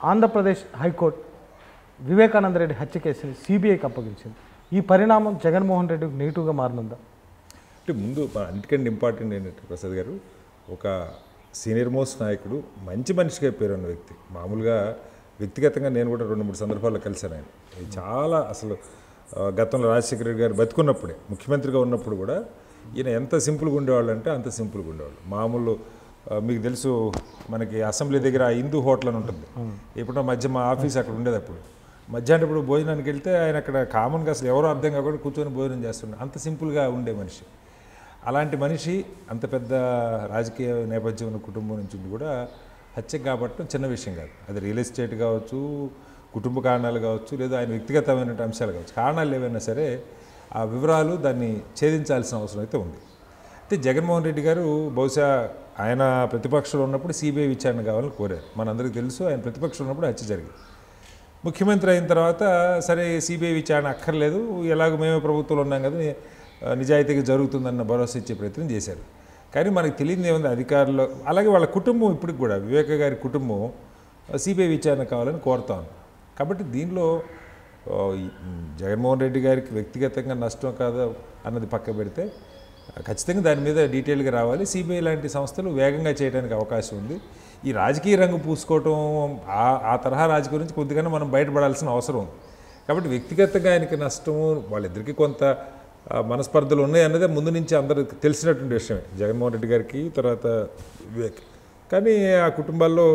Andhra Pradesh high court Vivekananda Reddy హత్య కేసుని సిబిఐకి అప్పగించింది ఈ పరిణామం జగన్మోహన్ రెడ్డికి నెగిటివ్గా మారనుందా అంటే ముందు మన అన్నిటికంటే ఇంపార్టెంట్ ఏంటంటే ప్రసాద్ గారు ఒక సీనియర్ మోస్ట్ నాయకుడు మంచి మనిషిగా పేరున్న వ్యక్తి మామూలుగా వ్యక్తిగతంగా నేను కూడా రెండు మూడు సందర్భాల్లో కలిశాను ఆయన ఇది చాలా అసలు ఆ, గతంలో రాజశేఖర రెడ్డి గారు బతుకున్నప్పుడే ముఖ్యమంత్రిగా ఉన్నప్పుడు కూడా ఈయన ఎంత సింపుల్గా ఉండేవాళ్ళు అంటే అంత సింపుల్గా ఉండేవాళ్ళు మామూలు ఆ, మీకు తెలుసు మనకి అసెంబ్లీ దగ్గర ఆ హిందూ హోటల్ అని ఉంటుంది ఇప్పుడు మధ్య మా ఆఫీస్ అక్కడ ఉండేది అప్పుడు మధ్యాహ్నం ఇప్పుడు భోజనానికి వెళ్తే ఆయన అక్కడ కామన్గా అసలు ఎవరో అర్థం కాకుండా కూర్చొని భోజనం చేస్తుండే అంత సింపుల్గా ఉండే మనిషి అలాంటి మనిషి అంత పెద్ద రాజకీయ నేపథ్యం ఉన్న కుటుంబం నుంచి ఉండి కూడా హత్య కాబట్టడం చిన్న విషయం కాదు అది రియల్ ఎస్టేట్ కావచ్చు కుటుంబ కారణాలు కావచ్చు లేదా ఆయన వ్యక్తిగతమైన అంశాలు కావచ్చు కారణాలు ఏవైనా సరే ఆ వివరాలు దాన్ని ఛేదించాల్సిన అవసరం అయితే ఉంది అయితే జగన్మోహన్ రెడ్డి గారు బహుశా ఆయన ప్రతిపక్షంలో ఉన్నప్పుడు సిబిఐ విచారణ కావాలని కోరారు మనందరికీ తెలుసు ఆయన ప్రతిపక్షంలో ఉన్నప్పుడు హత్య జరిగింది ముఖ్యమంత్రి అయిన తర్వాత సరే సిబిఐ విచారణ అక్కర్లేదు ఎలాగో మేమే ప్రభుత్వంలో ఉన్నాం కదా ఆ, నిజాయితీగా జరుగుతుందన్న భరోసా ఇచ్చే ప్రయత్నం చేశారు కానీ మనకు తెలియదు ఏముంది అధికారులు అలాగే వాళ్ళ కుటుంబం ఇప్పటికి కూడా వివేక గారి కుటుంబం సిబిఐ విచారణ కావాలని కోరుతా ఉంది కాబట్టి దీనిలో ఆ, ఈ, మ్, జగన్మోహన్ రెడ్డి గారికి వ్యక్తిగతంగా నష్టం కాదా అన్నది పక్క పెడితే ఖచ్చితంగా దాని మీద డీటెయిల్గా రావాలి సిబిఐ లాంటి సంస్థలు వేగంగా చేయడానికి అవకాశం ఉంది ఈ రాజకీయ రంగు పూసుకోవటం ఆ ఆ తరహా రాజకీయం నుంచి కొద్దిగానే మనం బయటపడాల్సిన అవసరం ఉంది కాబట్టి వ్యక్తిగతంగా ఆయనకి నష్టము వాళ్ళిద్దరికీ కొంత ఆ, మనస్పర్ధలు ఉన్నాయి అన్నదే ముందు నుంచి అందరికి తెలిసినటువంటి విషయమే జగన్మోహన్ రెడ్డి గారికి తర్వాత వివేక్ కానీ ఆ కుటుంబాల్లో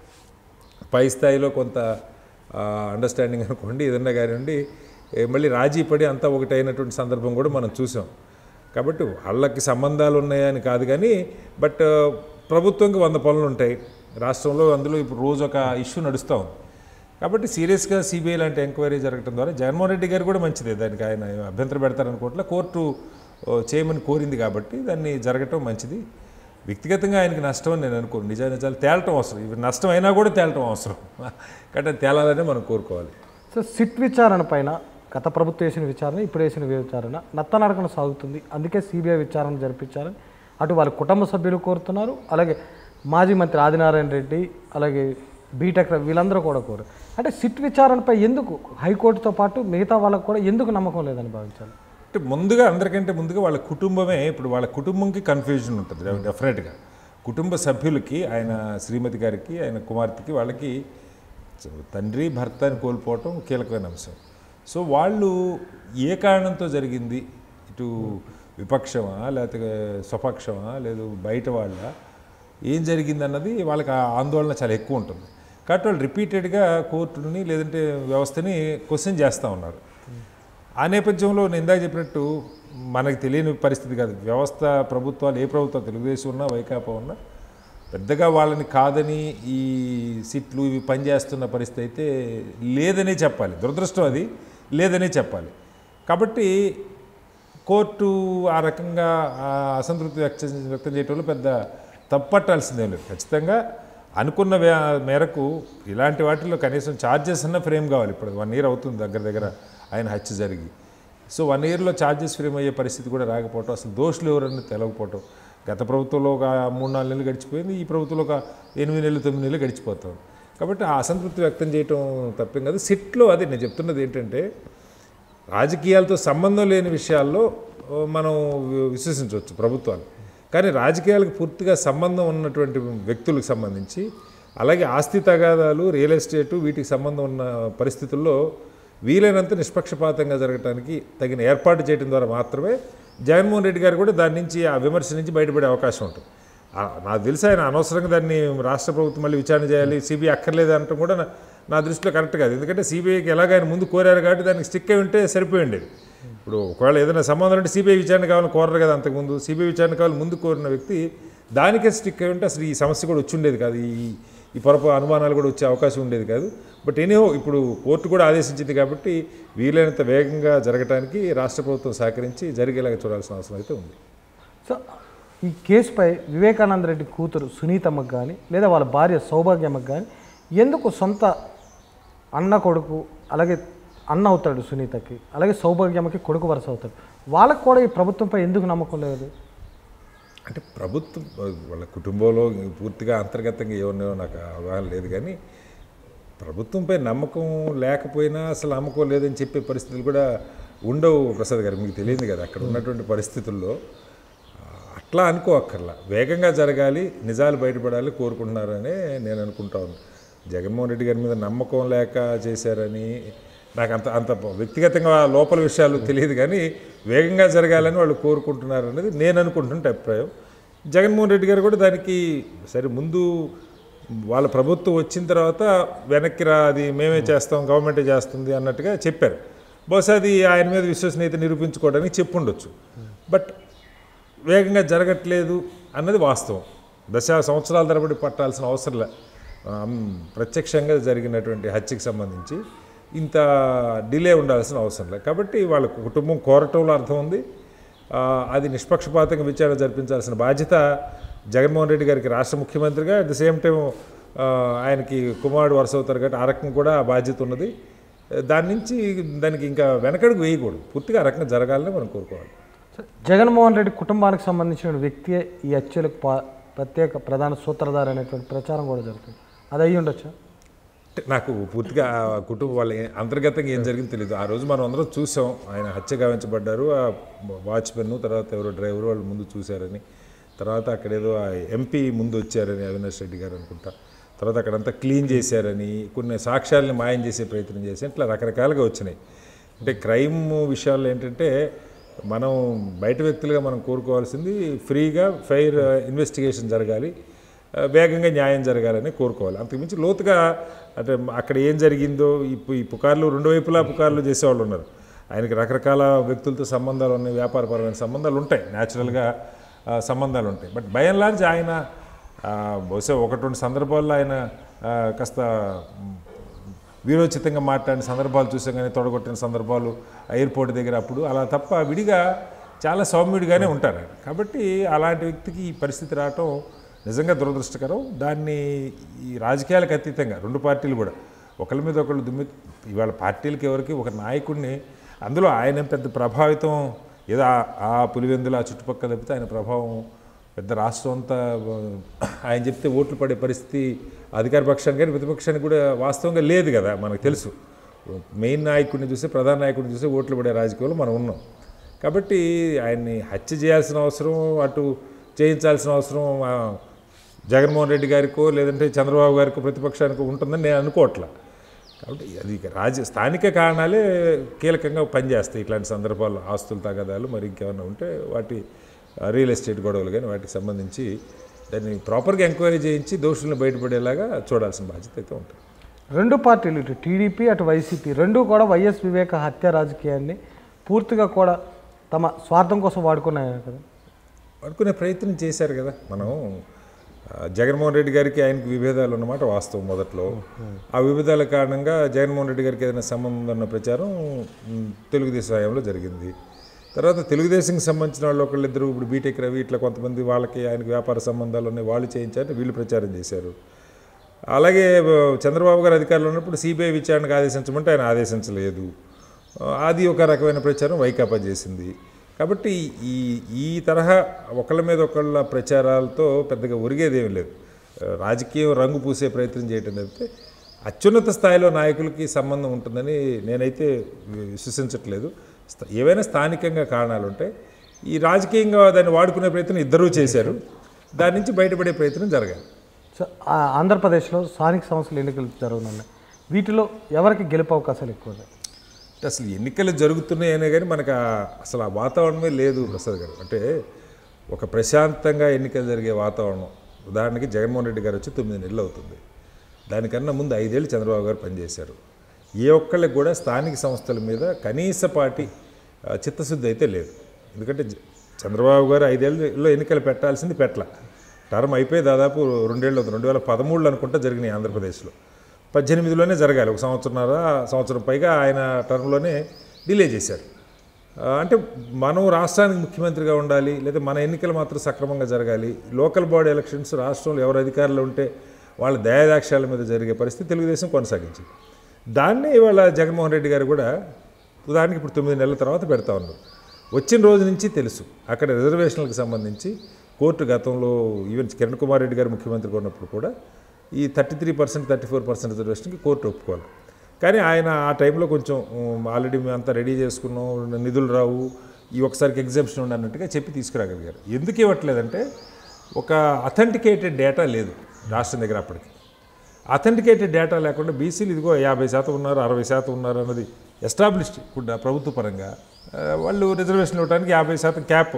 పై స్థాయిలో కొంత అండర్స్టాండింగ్ అనుకోండి ఏదన్నా కానివ్వండి ఏ మళ్ళీ రాజీ పడి అంతా ఒకటైనటువంటి సందర్భం కూడా మనం చూసాం కాబట్టి వాళ్ళకి సంబంధాలు ఉన్నాయని కాదు కానీ బట్ ప్రభుత్వంకి వంద పనులు ఉంటాయి రాష్ట్రంలో అందులో ఇప్పుడు రోజు ఒక ఇష్యూ నడుస్తూ ఉంది కాబట్టి సీరియస్గా సిబిఐ లాంటి ఎంక్వైరీ జరగడం ద్వారా జగన్మోహన్ రెడ్డి గారు కూడా మంచిదే దానికి ఆయన అభ్యంతరం పెడతారనుకోవట్లే కోర్టు ఓ, చేయమని కోరింది కాబట్టి దాన్ని జరగటం మంచిది వ్యక్తిగతంగా ఆయనకి నష్టం అని నేను అనుకోను నిజా నిజాలు తేలటం అవసరం ఇవి నష్టం అయినా కూడా తేలటం అవసరం కాబట్టి అది తేలాలనే మనం కోరుకోవాలి సో సిట్ విచారణ పైన గత ప్రభుత్వం వేసిన విచారణ ఇప్పుడు వేసిన విచారణ నత్తనడకన సాగుతుంది అందుకే సిబిఐ విచారణ జరిపించాలని అటు వాళ్ళ కుటుంబ సభ్యులు కోరుతున్నారు అలాగే మాజీ మంత్రి ఆదినారాయణ రెడ్డి అలాగే బీటెక్ రవి వీళ్ళందరూ కూడా కోరు అంటే సిట్ విచారణపై ఎందుకు హైకోర్టుతో పాటు మిగతా వాళ్ళకు కూడా ఎందుకు నమ్మకం లేదని భావించాలి అంటే ముందుగా అందరికంటే ముందుగా వాళ్ళ కుటుంబమే ఇప్పుడు వాళ్ళ కుటుంబంకి కన్ఫ్యూజన్ ఉంటుంది డెఫినెట్గా కుటుంబ సభ్యులకి ఆయన శ్రీమతి గారికి ఆయన కుమార్తెకి వాళ్ళకి తండ్రి భర్తని కోల్పోవటం కీలకమైన అంశం సో వాళ్ళు ఏ కారణంతో జరిగింది ఇటు విపక్షమా లేకపోతే స్వపక్షమా లేదు బయట వాళ్ళ ఏం జరిగింది అన్నది వాళ్ళకి ఆ ఆందోళన చాలా ఎక్కువ ఉంటుంది కాబట్టి వాళ్ళు రిపీటెడ్గా కోర్టుని లేదంటే వ్యవస్థని క్వశ్చన్ చేస్తూ ఉన్నారు ఆ నేపథ్యంలో నేను ఇందాక చెప్పినట్టు మనకు తెలియని పరిస్థితి కాదు వ్యవస్థ ప్రభుత్వాలు ఏ ప్రభుత్వం తెలుగుదేశం ఉన్నా వైకాపా ఉన్నా పెద్దగా వాళ్ళని కాదని ఈ సిట్లు ఇవి పనిచేస్తున్న పరిస్థితి అయితే లేదనే చెప్పాలి దురదృష్టం అది లేదనే చెప్పాలి కాబట్టి కోర్టు ఆ రకంగా ఆ అసంతృప్తి వ్యక్తం వ్యక్తం చేయటంలో పెద్ద తప్పట్టాల్సిందేం లేదు ఖచ్చితంగా అనుకున్న వే- మేరకు ఇలాంటి వాటిల్లో కనీసం ఛార్జెస్ అన్న ఫ్రేమ్ కావాలి ఇప్పుడు వన్ ఇయర్ అవుతుంది దగ్గర దగ్గర ఆయన హత్య జరిగి సో వన్ ఇయర్లో ఛార్జెస్ ఫ్రేమ్ అయ్యే పరిస్థితి కూడా రాకపోవటం అసలు దోషులు ఎవరన్నా తెలవకపోవటం గత ప్రభుత్వంలో ఒక మూడు నాలుగు నెలలు గడిచిపోయింది ఈ ప్రభుత్వంలో ఒక ఎనిమిది నెలలు తొమ్మిది నెలలు గడిచిపోతాం కాబట్టి ఆ అసంతృప్తి వ్యక్తం చేయటం తప్పేం కాదు సిట్లో అదే నేను చెప్తున్నది ఏంటంటే రాజకీయాలతో సంబంధం లేని విషయాల్లో ఆ, మనం వి- విశ్వసించవచ్చు ప్రభుత్వాలు కానీ రాజకీయాలకు పూర్తిగా సంబంధం ఉన్నటువంటి వ్యక్తులకు సంబంధించి అలాగే ఆస్తి తగాదాలు రియల్ ఎస్టేటు వీటికి సంబంధం ఉన్న పరిస్థితుల్లో వీలైనంత నిష్పక్షపాతంగా జరగడానికి తగిన ఏర్పాటు చేయడం ద్వారా మాత్రమే జగన్మోహన్ రెడ్డి గారు కూడా దాని నుంచి ఆ విమర్శ నుంచి బయటపడే అవకాశం ఉంటుంది ఆ, నాకు తెలిసి ఆయన అనవసరంగా దాన్ని రాష్ట్ర ప్రభుత్వం మళ్ళీ విచారణ చేయాలి సిబిఐ అక్కర్లేదు అనటం కూడా నా- నా దృష్టిలో కరెక్ట్ కాదు ఎందుకంటే సిబిఐకి ఎలాగ ఆయన ముందు కోరారు కాబట్టి దానికి స్టిక్ అయి ఉంటే సరిపోయి ఉండేది ఇప్పుడు ఒకవేళ ఏదైనా సంబంధం అంటే సిబిఐ విచారణ కావాలని కోరరు కదా అంతకుముందు సిబిఐ విచారణ కావాలి ముందు కోరిన వ్యక్తి దానికే స్టిక్ అయి ఉంటే అసలు ఈ సమస్య కూడా వచ్చి ఉండేది కాదు ఈ ఈ పొరప అనుమానాలు కూడా వచ్చే అవకాశం ఉండేది కాదు బట్ ఎనీహో ఇప్పుడు కోర్టు కూడా ఆదేశించింది కాబట్టి వీలైనంత వేగంగా జరగడానికి రాష్ట్ర ప్రభుత్వం సహకరించి జరిగేలాగా చూడాల్సిన అవసరం అయితే ఉంది సో ఈ కేసుపై వివేకానంద రెడ్డి కూతురు సునీతమ్మకు కానీ లేదా వాళ్ళ భార్య సౌభాగ్యమ్మకు కానీ ఎందుకు సొంత అన్న కొడుకు అలాగే అన్న అవుతాడు సునీతకి అలాగే సౌభాగ్యమ్మకి కొడుకు వరుస అవుతాడు వాళ్ళకు కూడా ఈ ప్రభుత్వంపై ఎందుకు నమ్మకం లేదు అంటే ప్రభుత్వం వాళ్ళ కుటుంబంలో పూర్తిగా అంతర్గతంగా ఏమన్నాయో నాకు అవగాహన లేదు కానీ ప్రభుత్వంపై నమ్మకం లేకపోయినా అసలు నమ్మకం లేదని చెప్పే పరిస్థితులు కూడా ఉండవు ప్రసాద్ గారు మీకు తెలియదు కదా అక్కడ ఉన్నటువంటి పరిస్థితుల్లో ఆ, అట్లా అనుకోక్కర్లా వేగంగా జరగాలి నిజాలు బయటపడాలి కోరుకుంటున్నారని నేను అనుకుంటా ఉన్నాను జగన్మోహన్ రెడ్డి గారి మీద నమ్మకం లేక చేశారని నాకు అంత అంత వ్యక్తిగతంగా లోపల విషయాలు తెలియదు కానీ వేగంగా జరగాలని వాళ్ళు కోరుకుంటున్నారు అనేది నేను అనుకుంటున్న అభిప్రాయం జగన్మోహన్ రెడ్డి గారు కూడా దానికి సరే ముందు వాళ్ళ ప్రభుత్వం వచ్చిన తర్వాత వెనక్కి రా అది మేమే చేస్తాం గవర్నమెంటే చేస్తుంది అన్నట్టుగా చెప్పారు బహుశా అది ఆయన మీద విశ్వసనీయత నిరూపించుకోవడానికి చెప్పుండొచ్చు బట్ వేగంగా జరగట్లేదు అన్నది వాస్తవం దశ సంవత్సరాల తరబడి పట్టాల్సిన అవసరం లే ఆమ్, ప్రత్యక్షంగా జరిగినటువంటి హత్యకి సంబంధించి ఇంత డిలే ఉండాల్సిన అవసరం లేదు కాబట్టి వాళ్ళ కుటుంబం కోరటంలో అర్థం ఉంది ఆ, అది నిష్పక్షపాతంగా విచారణ జరిపించాల్సిన బాధ్యత జగన్మోహన్ రెడ్డి గారికి రాష్ట్ర ముఖ్యమంత్రిగా అట్ ద సేమ్ టైం ఆయనకి కుమారుడు వరుస అవుతారు కాబట్టి ఆ రకం కూడా ఆ బాధ్యత ఉన్నది దాని నుంచి దానికి ఇంకా వెనకడుగు వేయకూడదు పూర్తిగా ఆ రకంగా జరగాలని మనం కోరుకోవాలి సో జగన్మోహన్ రెడ్డి కుటుంబానికి సంబంధించిన వ్యక్తియే ఈ హత్యలకు పా- ప్రత్యేక ప్రధాన సూత్రధారి అనేటువంటి ప్రచారం కూడా జరుగుతుంది అది అయ్యి ఉండొచ్చా అంటే నాకు పూర్తిగా ఆ కుటుంబం వాళ్ళ ఏ- అంతర్గతంగా ఏం జరిగిందో తెలియదు ఆ రోజు మనం అందరం చూసాం ఆయన హత్య గావించబడ్డారు ఆ వాచ్మెన్ తర్వాత ఎవరో డ్రైవర్ వాళ్ళు ముందు చూశారని తర్వాత అక్కడేదో ఆ ఎంపీ ముందు వచ్చారని అవినాష్ రెడ్డి గారు అనుకుంటా తర్వాత అక్కడంతా క్లీన్ చేశారని కొన్ని సాక్ష్యాలని మాయం చేసే ప్రయత్నం చేసి ఇట్లా రకరకాలుగా వచ్చినాయి అంటే క్రైమ్ విషయాల్లో ఏంటంటే మనం బయట వ్యక్తులుగా మనం కోరుకోవాల్సింది ఫ్రీగా ఫెయిర్ ఇన్వెస్టిగేషన్ జరగాలి ఆ, వేగంగా న్యాయం జరగాలని కోరుకోవాలి అంతకుమించి లోతుగా అంటే అక్కడ ఏం జరిగిందో ఈ పు- ఈ పుకార్లు రెండు వైపులా పుకార్లు చేసేవాళ్ళు ఉన్నారు ఆయనకి రకరకాల వ్యక్తులతో సంబంధాలు ఉన్నాయి వ్యాపారపరమైన సంబంధాలు ఉంటాయి న్యాచురల్గా ఆ, సంబంధాలు ఉంటాయి బట్ బై అండ్ లార్జ్ ఆయన ఆ, బహుశా ఒకటి రెండు సందర్భాల్లో ఆయన ఆ, కాస్త మ్, వీరోచితంగా మాట్లాడిన సందర్భాలు చూసాం కానీ తొడగొట్టిన సందర్భాలు ఎయిర్పోర్ట్ దగ్గర అప్పుడు అలా తప్ప విడిగా చాలా సౌమ్యుడిగానే ఉంటారు ఆయన. కాబట్టి అలాంటి వ్యక్తికి ఈ పరిస్థితి రావటం నిజంగా దురదృష్టకరం దాన్ని ఈ రాజకీయాలకు అతీతంగా రెండు పార్టీలు కూడా ఒకళ్ళ మీద ఒకళ్ళు దుమ్మి ఇవాళ పార్టీలకి ఎవరికి ఒక నాయకుడిని అందులో ఆయన ఏం పెద్ద ప్రభావితం ఏదో ఆ- ఆ పులివెందులు ఆ చుట్టుపక్కల తప్పితే ఆయన ప్రభావం పెద్ద రాష్ట్రం అంతా ఆ, ఆయన చెప్తే ఓట్లు పడే పరిస్థితి అధికార పక్షానికి కానీ ప్రతిపక్షానికి కూడా వాస్తవంగా లేదు కదా మనకు తెలుసు మెయిన్ నాయకుడిని చూస్తే ప్రధాన నాయకుడిని చూస్తే ఓట్లు పడే రాజకీయాల్లో మనం ఉన్నాం కాబట్టి ఆయన్ని హత్య చేయాల్సిన అవసరం అటు చేయించాల్సిన అవసరం ఆ, జగన్మోహన్ రెడ్డి గారికో లేదంటే చంద్రబాబు గారికో ప్రతిపక్షానికో ఉంటుందని నేను అనుకోవట్లా కాబట్టి అది ఇక రాజ స్థానిక కారణాలే కీలకంగా పనిచేస్తాయి ఇట్లాంటి సందర్భాల్లో ఆస్తుల తగాదాలు మరి ఇంకేమైనా ఉంటే వాటి ఆ, రియల్ ఎస్టేట్ గొడవలు కానీ వాటికి సంబంధించి దాన్ని ప్రాపర్గా ఎంక్వైరీ చేయించి దోషులను బయటపడేలాగా చూడాల్సిన బాధ్యత అయితే ఉంటుంది రెండు పార్టీలు ఇటు టీడీపీ అటు వైసీపీ రెండు కూడా వైఎస్ వివేక హత్య రాజకీయాన్ని పూర్తిగా కూడా తమ స్వార్థం కోసం వాడుకున్నాయి కదా అనుకునే ప్రయత్నం చేశారు కదా మనం ఆ, జగన్మోహన్ రెడ్డి గారికి ఆయనకి విభేదాలు ఉన్నమాట వాస్తవం మొదట్లో ఆ విభేదాల కారణంగా జగన్మోహన్ రెడ్డి గారికి ఏదైనా సంబంధం ఉన్న ప్రచారం మ్, తెలుగుదేశం హయాంలో జరిగింది తర్వాత తెలుగుదేశంకి సంబంధించిన వాళ్ళు ఒకళ్ళిద్దరు ఇప్పుడు బీటెక్ రవి ఇట్లా కొంతమంది వాళ్ళకి ఆయనకి వ్యాపార సంబంధాలు ఉన్నాయి వాళ్ళు చేయించారు వీళ్ళు ప్రచారం చేశారు అలాగే ఆ, చంద్రబాబు గారు అధికారంలో ఉన్నప్పుడు సిబిఐ విచారణకు ఆదేశించమంటే ఆయన ఆదేశించలేదు ఆ, అది ఒక రకమైన ప్రచారం వైకాపా చేసింది కాబట్టి ఈ ఈ తరహా ఒకళ్ళ మీద ఒకళ్ళ ప్రచారాలతో పెద్దగా ఒరిగేదేమీ లేదు ఆ, రాజకీయం రంగు పూసే ప్రయత్నం చేయటం తప్పితే అత్యున్నత స్థాయిలో నాయకులకి సంబంధం ఉంటుందని నేనైతే విశ్వసించట్లేదు స్థ- ఏవైనా స్థానికంగా కారణాలు ఉంటాయి ఈ రాజకీయంగా దాన్ని వాడుకునే ప్రయత్నం ఇద్దరూ చేశారు దాని నుంచి బయటపడే ప్రయత్నం జరగాలి సో ఆ ఆంధ్రప్రదేశ్లో స్థానిక సంస్థల ఎన్నికలు జరగనున్నాయి వీటిలో ఎవరికి గెలుపు అవకాశాలు ఎక్కువ ఉన్నాయి అంటే అసలు ఎన్నికలు జరుగుతున్నాయనే కానీ మనకు ఆ- అసలు ఆ వాతావరణమే లేదు ప్రసాద్ గారు అంటే ఒక ప్రశాంతంగా ఎన్నికలు జరిగే వాతావరణం ఉదాహరణకి జగన్మోహన్ రెడ్డి గారు వచ్చి తొమ్మిది నెలలు అవుతుంది దానికన్నా ముందు ఐదేళ్ళు చంద్రబాబు గారు పనిచేశారు ఏ ఒక్కళ్ళకి కూడా స్థానిక సంస్థల మీద కనీసపాటి ఆ, చిత్తశుద్ధి అయితే లేదు ఎందుకంటే జ- చంద్రబాబు గారు ఐదేళ్ళలో ఎన్నికలు పెట్టాల్సింది పెట్టల టర్మ్ అయిపోయి దాదాపు రెండేళ్ళు అవుతుంది రెండు వేల పదమూడులో అనుకుంటా జరిగినాయి ఆంధ్రప్రదేశ్లో పద్దెనిమిదిలోనే జరగాలి ఒక సంవత్సరంన్నర సంవత్సరం పైగా ఆయన టర్మ్లోనే డిలే చేశారు ఆ, అంటే మనం రాష్ట్రానికి ముఖ్యమంత్రిగా ఉండాలి లేదా మన ఎన్నికలు మాత్రం సక్రమంగా జరగాలి లోకల్ బాడీ ఎలక్షన్స్ రాష్ట్రంలో ఎవరు అధికారులు ఉంటే వాళ్ళ దయాదాక్ష్యాల మీద జరిగే పరిస్థితి తెలుగుదేశం కొనసాగించింది దాన్నే ఇవాళ జగన్మోహన్ రెడ్డి గారు కూడా ఉదాహరణకి ఇప్పుడు తొమ్మిది నెలల తర్వాత పెడతా ఉన్నారు వచ్చిన రోజు నుంచి తెలుసు అక్కడ రిజర్వేషన్లకు సంబంధించి కోర్టు గతంలో ఈవెన్ కిరణ్ కుమార్ రెడ్డి గారు ముఖ్యమంత్రిగా ఉన్నప్పుడు కూడా ఈ thirty three percent thirty four percent రిజర్వేషన్కి కోర్టు ఒప్పుకోవాలి కానీ ఆయన ఆ టైంలో కొంచెం ఆల్రెడీ మేము అంతా రెడీ చేసుకున్నాం నిధులు రావు ఈ ఒకసారికి ఎగ్జామ్షన్ ఉండి అన్నట్టుగా చెప్పి తీసుకురాగలిగారు ఎందుకు ఇవ్వట్లేదంటే ఒక అథెంటికేటెడ్ డేటా లేదు రాష్ట్రం దగ్గర అప్పటికి అథెంటికేటెడ్ డేటా లేకుండా బీసీలు ఇదిగో యాభై శాతం ఉన్నారు అరవై శాతం ఉన్నారు అన్నది ఎస్టాబ్లిష్డ్ ఇప్పుడు ప్రభుత్వ పరంగా ఆ, వాళ్ళు రిజర్వేషన్ ఇవ్వడానికి యాభై శాతం క్యాప్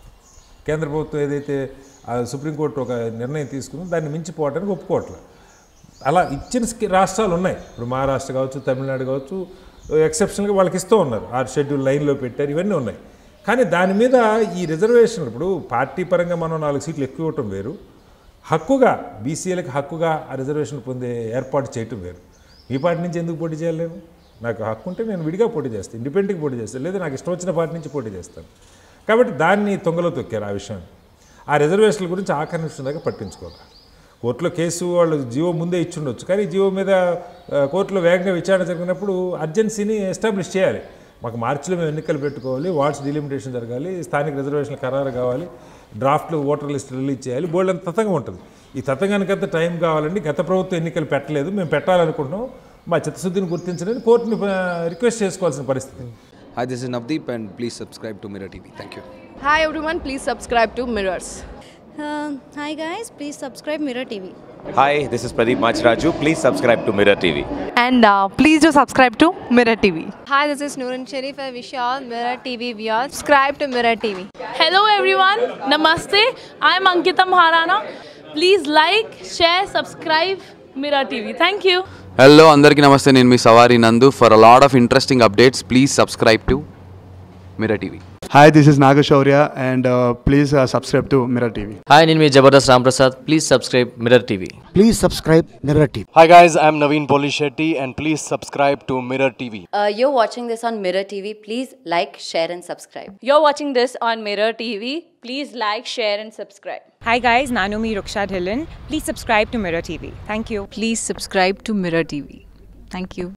కేంద్ర ప్రభుత్వం ఏదైతే ఆ సుప్రీంకోర్టు ఒక నిర్ణయం తీసుకుందో దాన్ని మించిపోవడానికి ఒప్పుకోవట్లేదు అలా ఇచ్చిన స్కి- రాష్ట్రాలు ఉన్నాయి ఇప్పుడు మహారాష్ట్ర కావచ్చు తమిళనాడు కావచ్చు ఎక్సెప్షన్గా వాళ్ళకి ఇస్తూ ఉన్నారు ఆ షెడ్యూల్ లైన్లో పెట్టారు ఇవన్నీ ఉన్నాయి కానీ దాని మీద ఈ రిజర్వేషన్ ఇప్పుడు పార్టీ పరంగా మనం నాలుగు సీట్లు ఎక్కువ ఇవ్వటం వేరు హక్కుగా బీసీలకు హక్కుగా ఆ రిజర్వేషన్ పొందే ఏర్పాటు చేయటం వేరు మీ పార్టీ నుంచి ఎందుకు పోటీ చేయాలి నేను నాకు హక్కు ఉంటే నేను విడిగా పోటీ చేస్తాను ఇండిపెండెంట్గా పోటీ చేస్తాను లేదా నాకు ఇష్టం వచ్చిన పార్టీ నుంచి పోటీ చేస్తాను కాబట్టి దాన్ని తొంగలో తొక్కారు ఆ విషయాన్ని ఆ రిజర్వేషన్ల గురించి ఆఖరి నిమిషం దాకా పట్టించుకోవాలి కోర్టులో కేసు వాళ్ళు జీవో ముందే ఇచ్చుండొచ్చు కానీ జీవో మీద ఆ, కోర్టులో వేగంగా విచారణ జరిగినప్పుడు అర్జెన్సీని ఎస్టాబ్లిష్ చేయాలి మాకు మార్చిలో మేము ఎన్నికలు పెట్టుకోవాలి వార్డ్స్ డిలిమిటేషన్ జరగాలి స్థానిక రిజర్వేషన్లు ఖరారు కావాలి డ్రాఫ్ట్లు ఓటర్ లిస్ట్ రిలీజ్ చేయాలి బోల్డ్ అంత తతంగం ఉంటుంది ఈ తతంగానికంత టైం కావాలండి గత ప్రభుత్వం ఎన్నికలు పెట్టలేదు మేము పెట్టాలనుకుంటున్నాం మా చిత్తశుద్ధిని గుర్తించడానికి కోర్టుని ఆ, రిక్వెస్ట్ చేసుకోవాల్సిన పరిస్థితి Hi, this is Navdeep, and please subscribe to Mirror TV. Thank you. Hi everyone, please subscribe to Mirrors. Uh, hi guys, please subscribe Mirror TV. Hi, this is Pradeep Machraju. Please subscribe to Mirror TV. and uh, please do subscribe to Mirror TV. Hi, this is Noorun Sharif. I wish you all Mirror TV viewers. Subscribe to Mirror TV. Hello everyone, Namaste. I'm Ankita Maharana. Please like, share, subscribe Mirror TV. Thank you. Hello అందరికీ నమస్తే నేను మీ Savari Nandu for a lot of interesting updates please subscribe to Mirror TV Hi, this is Nagashaurya, and uh, please uh, subscribe to Mirror TV. Hi, నేను మీ Jabardasth Ramprasad please subscribe Mirror TV Please subscribe Mirror TV. Hi guys, I'm Naveen Polishetty and please subscribe to Mirror TV. Uh, you're watching this on Mirror TV. Please like, share, and subscribe. You're watching this on Mirror TV. Please like, share, and subscribe. Hi guys, Nanumi Ruksha Dhillon. Please subscribe to Mirror TV. Thank you. Please subscribe to Mirror TV. Thank you.